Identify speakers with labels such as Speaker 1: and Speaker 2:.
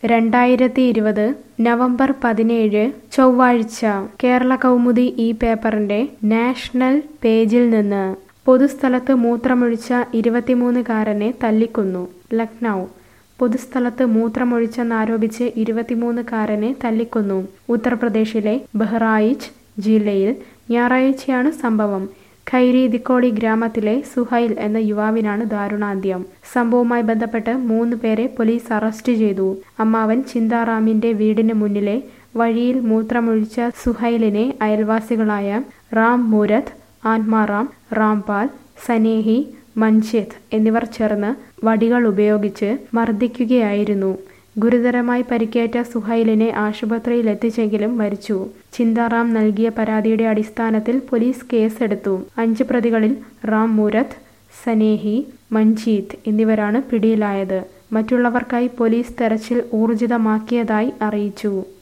Speaker 1: രണ്ടായിരത്തി ഇരുപത് നവംബർ പതിനേഴ് ചൊവ്വാഴ്ച കേരള കൗമുദി ഈ പേപ്പറിന്റെ നാഷണൽ പേജിൽ നിന്ന് പൊതുസ്ഥലത്ത് മൂത്രമൊഴിച്ച ഇരുപത്തിമൂന്നുകാരനെ തല്ലിക്കൊന്നു ലക്നൗ പൊതുസ്ഥലത്ത് മൂത്രമൊഴിച്ചെന്നാരോപിച്ച് ഇരുപത്തിമൂന്നുകാരനെ തല്ലിക്കൊന്നു ഉത്തർപ്രദേശിലെ ബഹ്റായിച്ച് ജില്ലയിൽ ഞായറാഴ്ചയാണ് സംഭവം ഖൈരി ദിക്കോളി ഗ്രാമത്തിലെ സുഹൈൽ എന്ന യുവാവിനാണ് ദാരുണാന്ത്യം സംഭവവുമായി ബന്ധപ്പെട്ട് മൂന്ന് പേരെ പോലീസ് അറസ്റ്റ് ചെയ്തു അമ്മാവൻ ചിന്താറാമിന്റെ വീടിന് മുന്നിലെ വഴിയിൽ മൂത്രമൊഴിച്ച സുഹൈലിനെ അയൽവാസികളായ റാം മൂരത്ത് ആത്മാറാം റാംപാൽ സനേഹി മൻചിത് എന്നിവർ ചേർന്ന് വടികൾ ഉപയോഗിച്ച് മർദ്ദിക്കുകയായിരുന്നു ഗുരുതരമായി പരിക്കേറ്റ സുഹൈലിനെ ആശുപത്രിയിൽ എത്തിച്ചെങ്കിലും മരിച്ചു ചിന്താറാം നൽകിയ പരാതിയുടെ അടിസ്ഥാനത്തിൽ പോലീസ് കേസെടുത്തു അഞ്ച് പ്രതികളിൽ റാം മൂരത്ത് സനേഹി മൻജീത്ത് എന്നിവരാണ് പിടിയിലായത് മറ്റുള്ളവർക്കായി പോലീസ് തെരച്ചിൽ ഊർജിതമാക്കിയതായി അറിയിച്ചു